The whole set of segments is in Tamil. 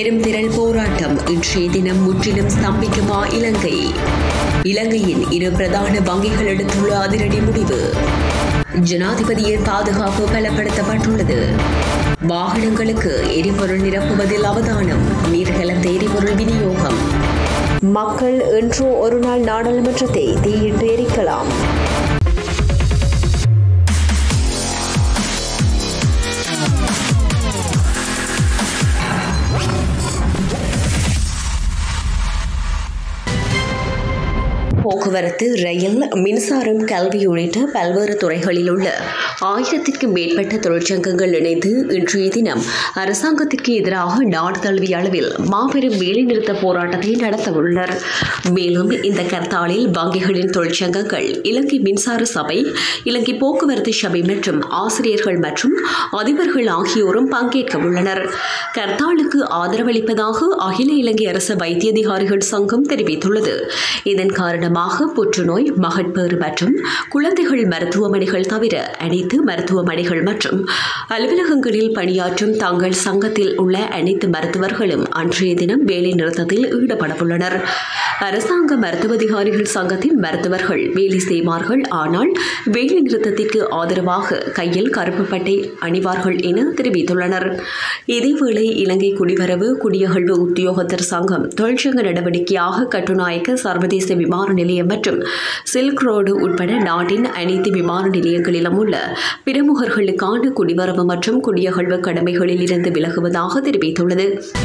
பெரும் திரள் போராட்டம் இன்றைய தினம் முற்றிலும் ஸ்தம்பிக்குமா இலங்கை இலங்கையின் இரு பிரதான வங்கிகள் எடுத்துள்ள அதிரடி முடிவு ஜனாதிபதியின் பாதுகாப்பு பலப்படுத்தப்பட்டுள்ளது வாகனங்களுக்கு எரிபொருள் நிரப்புவதில் அவதானம் நீர் கலந்த எரிபொருள் விநியோகம் மக்கள் என்றோ ஒரு நாள் நாடாளுமன்றத்தை தீயிட்டு எரிக்கலாம் போக்குவரத்து ரயில் மின்சாரம் கல்வி உள்ளிட்ட பல்வேறு துறைகளில் உள்ள ஆயிரத்திற்கும் மேற்பட்ட தொழிற்சங்கங்கள் இணைந்து இன்றைய தினம் அரசாங்கத்திற்கு எதிராக நாடு தழுவிய அளவில் மாபெரும் வேலைநிறுத்த போராட்டத்தை நடத்தவுள்ளனர் மேலும் இந்த கர்த்தாலில் வங்கிகளின் தொழிற்சங்கங்கள் இலங்கை மின்சார சபை இலங்கை போக்குவரத்து சபை மற்றும் ஆசிரியர்கள் மற்றும் அதிபர்கள் ஆகியோரும் பங்கேற்க உள்ளனர் கர்த்தாலுக்கு ஆதரவளிப்பதாக அகில இலங்கை அரசு வைத்திய அதிகாரிகள் சங்கம் தெரிவித்துள்ளது இதன் காரணமாக புற்றுநோய் மகட்பேறு மற்றும் குழந்தைகள் மருத்துவமனைகள் தவிர அனைத்து மருத்துவமனைகள் மற்றும் அலுவலகங்களில் பணியாற்றும் தங்கள் சங்கத்தில் உள்ள அனைத்து மருத்துவர்களும் அன்றைய தினம் வேலை நிறுத்தத்தில் ஈடுபடவுள்ளனர் அரசாங்க மருத்துவ அதிகாரிகள் சங்கத்தின் மருத்துவர்கள் வேலை செய்வார்கள் ஆனால் வேலை நிறுத்தத்திற்கு ஆதரவாக கையில் கருப்பு பட்டை அணிவார்கள் என தெரிவித்துள்ளனர் இதேவேளை இலங்கை குடிவரவு குடியகழ்வு உத்தியோகத்தர் சங்கம் தொழிற்சங்க நடவடிக்கையாக கட்டுநாயக்க சர்வதேச விமான நிலையம் மற்றும் சில்க் ரோடு உட்பட நாட்டின் அனைத்து விமான நிலையங்களிலும் உள்ள பிரமுகர்களுக்கான குடிவரவு மற்றும் குடியகழ்வு கடமைகளில் இருந்து விலகுவதாக தெரிவித்துள்ளது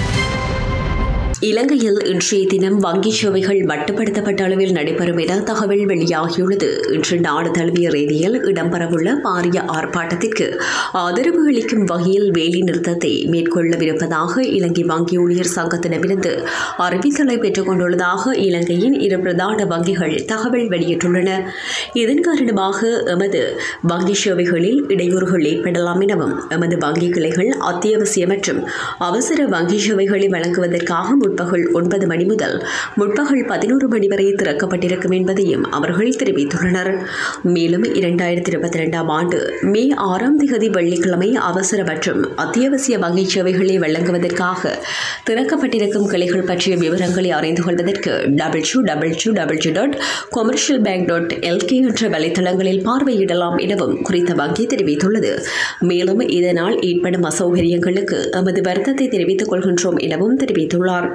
இலங்கையில் இன்றைய தினம் வங்கி சேவைகள் மட்டுப்படுத்தப்பட்ட அளவில் நடைபெறும் என தகவல் வெளியாகியுள்ளது இன்று நாடு தழுவிய ரீதியில் இடம்பெறவுள்ள பாரிய ஆர்ப்பாட்டத்திற்கு ஆதரவு அளிக்கும் வகையில் வேலை நிறுத்தத்தை மேற்கொள்ளவிருப்பதாக இலங்கை வங்கி ஊழியர் சங்கத்திடமிருந்து அறிவித்தலை பெற்றுக் கொண்டுள்ளதாக இலங்கையின் இரு பிரதான வங்கிகள் தகவல் வெளியிட்டுள்ளன இதன் காரணமாக எமது வங்கி சேவைகளில் இடையூறுகள் ஏற்படலாம் எனவும் எமது வங்கி கிளைகள் அத்தியாவசிய மற்றும் அவசர வங்கி சேவைகளை வழங்குவதற்காக முற்பகல் ஒன்பது மணி முதல் முற்பகல் பதினோரு மணி வரை திறக்கப்பட்டிருக்கும் என்பதையும் அவர்கள் தெரிவித்துள்ளனர் மேலும் இரண்டாயிரத்தி இருபத்தி ரெண்டாம் ஆண்டு மே ஆறாம் திகதி வெள்ளிக்கிழமை அவசர மற்றும் அத்தியாவசிய வங்கி சேவைகளை வழங்குவதற்காக திறக்கப்பட்டிருக்கும் கிளைகள் பற்றிய விவரங்களை அறிந்து கொள்வதற்கு double two double two double two dot commercial bank dot LK என்ற வலைத்தளங்களில் பார்வையிடலாம் எனவும் குறித்த வங்கி தெரிவித்துள்ளது மேலும் இதனால் ஏற்படும் அசௌகரியங்களுக்கு எமது வருத்தத்தை தெரிவித்துக் கொள்கின்றோம் எனவும் தெரிவித்துள்ளார்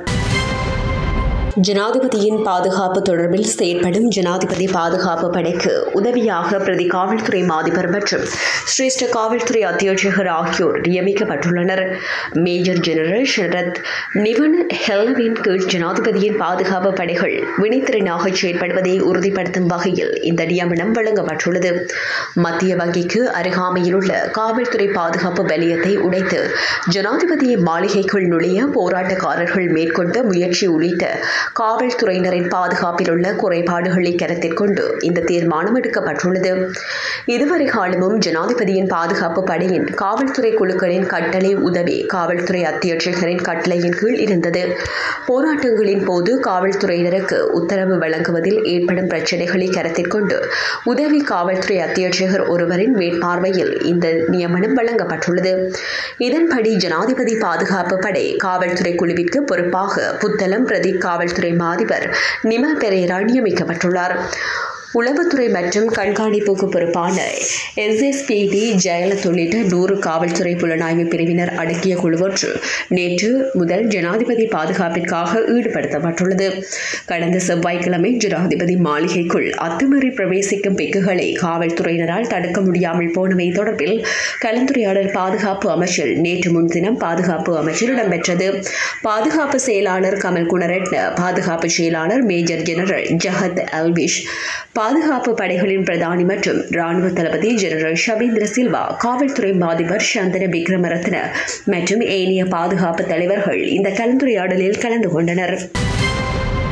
ஜனாதிபதியின் பாதுகாப்பு தொடர்பில் செயற்படும் ஜனாதிபதி பாதுகாப்பு படைக்கு உதவியாக பிரதி காவல்துறை மாதிபர் மற்றும் சிரேஷ்ட காவல்துறை அத்தியட்சகர் ஆகியோர் நியமிக்கப்பட்டுள்ளனர் மேஜர் ஜெனரல் ஷரத் நிவன் ஹெல்லவின் கீழ் ஜனாதிபதியின் பாதுகாப்பு படைகள் வினைத்திறனாக செயற்படுவதை உறுதிப்படுத்தும் வகையில் இந்த நியமனம் வழங்கப்பட்டுள்ளது மத்திய வங்கிக்கு அருகாமையில் உள்ள காவல்துறை பாதுகாப்பு வலயத்தை உடைத்து ஜனாதிபதியின் மாளிகைக்குள் நுழைய போராட்டக்காரர்கள் மேற்கொண்ட முயற்சி உள்ளிட்ட காவல்துறையினரின் பாதுகாப்பில் உள்ள குறைபாடுகளை கருத்தில் கொண்டு இந்த தீர்மானம் எடுக்கப்பட்டுள்ளது இதுவரை காலமும் ஜனாதிபதியின் பாதுகாப்பு படையின் காவல்துறை குழுக்களின் கட்டளை உதவி காவல்துறை அத்தியட்சகரின் கட்டளையின் கீழ் இருந்தது போராட்டங்களின் போது காவல்துறையினருக்கு உத்தரவு வழங்குவதில் ஏற்படும் பிரச்சினைகளை கருத்தில் கொண்டு உதவி காவல்துறை அத்தியட்சகர் ஒருவரின் மேற்பார்வையில் இந்த நியமனம் வழங்கப்பட்டுள்ளது இதன்படி ஜனாதிபதி பாதுகாப்பு படை காவல்துறை குழுவிற்கு பொறுப்பாக புத்தளம் பிரதி காவல்துறை மாதிபர் நிமல் பெரேரா நியமிக்கப்பட்டுள்ளார் உளவுத்துறை மற்றும் கண்காணிப்புக்கு பொறுப்பான எஸ்எஸ்பிடி ஜெயலத் உள்ளிட்ட நூறு காவல்துறை புலனாய்வு பிரிவினர் அடங்கிய குழுவொன்று நேற்று முதல் ஜனாதிபதி பாதுகாப்பிற்காக ஈடுபடுத்தப்பட்டுள்ளது கடந்த செவ்வாய்க்கிழமை ஜனாதிபதி மாளிகைக்குள் அத்துமீறி பிரவேசிக்கும் பெக்குகளை காவல்துறையினரால் தடுக்க முடியாமல் போனவை தொடர்பில் கலந்துரையாடல் பாதுகாப்பு அமைச்சர் நேற்று முன்தினம் பாதுகாப்பு அமைச்சர் இடம்பெற்றது பாதுகாப்பு செயலாளர் கமல் குணரட்ன பாதுகாப்பு செயலாளர் மேஜர் ஜெனரல் ஜஹத் அல்விஷ் பாதுகாப்பு படைகளின் பிரதானி மற்றும் ராணுவ தளபதி ஜெனரல் ஷபீந்திர சில்வா காவல்துறை மாதிபர் சந்தன விக்ரமரத்ன மற்றும் ஏனைய பாதுகாப்பு தலைவர்கள் இந்த கலந்துரையாடலில் கலந்து கொண்டனர்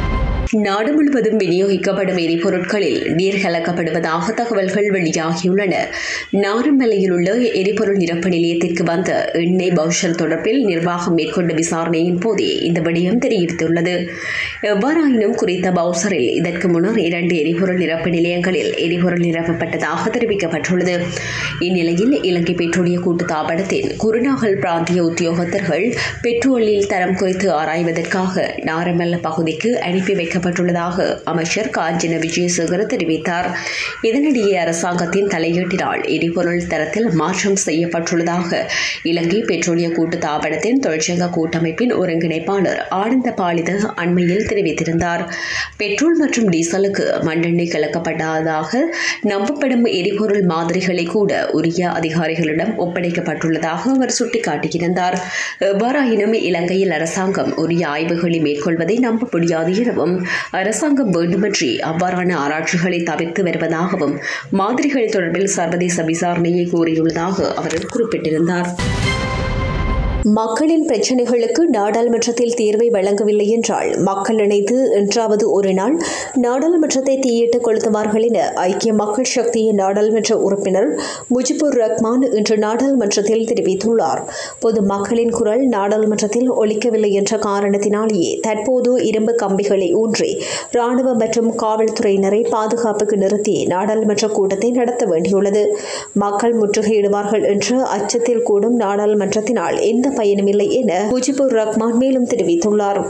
நாடு முழுவதும் விநியோகிக்கப்படும் எரிபொருட்களில் நீர் கலக்கப்படுவதாக தகவல்கள் வெளியாகியுள்ளன நாரமலையில் உள்ள எரிபொருள் நிரப்பு நிலையத்திற்கு வந்த எண்ணெய் பவுஷர் தொடர்பில் நிர்வாகம் மேற்கொண்ட விசாரணையின் போதே இந்த விடயம் தெரிவித்துள்ளது எவ்வாறாயினும் குறித்த பவுசரில் இதற்கு முன்னர் இரண்டு எரிபொருள் நிரப்பு நிலையங்களில் எரிபொருள் நிரப்பப்பட்டதாக தெரிவிக்கப்பட்டுள்ளது இந்நிலையில் இலங்கை பெட்ரோலிய கூட்டுத்தாபனத்தின் குருநாகல் பிராந்திய உத்தியோகத்தர்கள் பெட்ரோலில் தரம் குறித்து ஆராய்வதற்காக நாரமல்ல பகுதிக்கு அனுப்பி வைக்கப்பட்டுள்ளதாக அமைச்சர் காஞ்சன விஜயசேகர தெரிவித்தார் இதனிடையே அரசாங்கத்தின் தலையீட்டினால் எரிபொருள் தரத்தில் மாற்றம் செய்யப்பட்டுள்ளதாக இலங்கை பெட்ரோலிய கூட்டுத்தாபனத்தின் தொழிற்சங்க கூட்டமைப்பின் ஒருங்கிணைப்பாளர் ஆனந்த பாலித அண்மையில் தெரிவித்திருந்தார் பெட்ரோல் மற்றும் டீசலுக்கு மண்ணெண்ணெய் கலக்கப்படாததாக நம்பப்படும் எரிபொருள் மாதிரிகளை கூட உரிய அதிகாரிகளிடம் ஒப்படைக்கப்பட்டுள்ளதாக அவர் சுட்டிக்காட்டியிருந்தார் எவ்வாறாயினும் இலங்கையில் அரசாங்கம் உரிய ஆய்வுகளை மேற்கொள்வதை நம்ப முடியாது எனவும் அரசாங்கம் வேண்டுமன்றி அவ்வாறான ஆராய்ச்சிகளை தவிர்த்து வருவதாகவும் மாதிரிகள் தொடர்பில் சர்வதேச விசாரணையை கோரியுள்ளதாக அவர் குறிப்பிட்டிருந்தார் மக்களின் பிரச்சினைகளுக்கு நாடாளுமன்றத்தில் தீர்வை வழங்கவில்லை என்றால் மக்கள் இணைந்து என்றாவது ஒரு நாள் நாடாளுமன்றத்தை தீயிட்டு கொளுத்துவார்கள் என ஐக்கிய மக்கள் சக்தியின் நாடாளுமன்ற உறுப்பினர் முஜிபுர் ரஹ்மான் இன்று நாடாளுமன்றத்தில் தெரிவித்துள்ளார் பொது மக்களின் குரல் நாடாளுமன்றத்தில் ஒலிக்கவில்லை என்ற காரணத்தினாலேயே தற்போது இரும்பு கம்பிகளை ஊன்றி ராணுவம் மற்றும் காவல்துறையினரை பாதுகாப்புக்கு நிறுத்தி நாடாளுமன்ற கூட்டத்தை நடத்த வேண்டியுள்ளது மக்கள் முற்றுகையிடுவார்கள் என்ற அச்சத்தில் கூடும் நாடாளுமன்றத்தினால் எந்த பயனுமில்லை என முஜிபுர் ரஹ்மான் மேலும் தெரிவித்துள்ளார்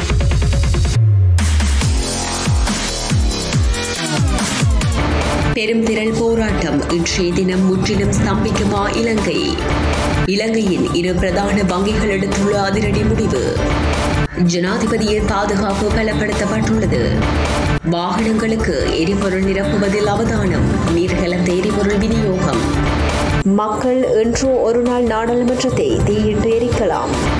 பெரும் திரள் போராட்டம் இன்றைய தினம் முற்றிலும் ஸ்தம்பிக்குமா இலங்கை இலங்கையின் இரு பிரதான வங்கிகள் எடுத்துள்ள அதிரடி முடிவு ஜனாதிபதியின் பாதுகாப்பு பலப்படுத்தப்பட்டுள்ளது வாகனங்களுக்கு எரிபொருள் நிரப்புவதில் அவதானம் நீர்கலந்த எரிபொருள் விநியோகம் மக்கள் என்றோ ஒரு நாள் நாடாளுமன்றத்தை தீயிட்டு எரிக்கலாம்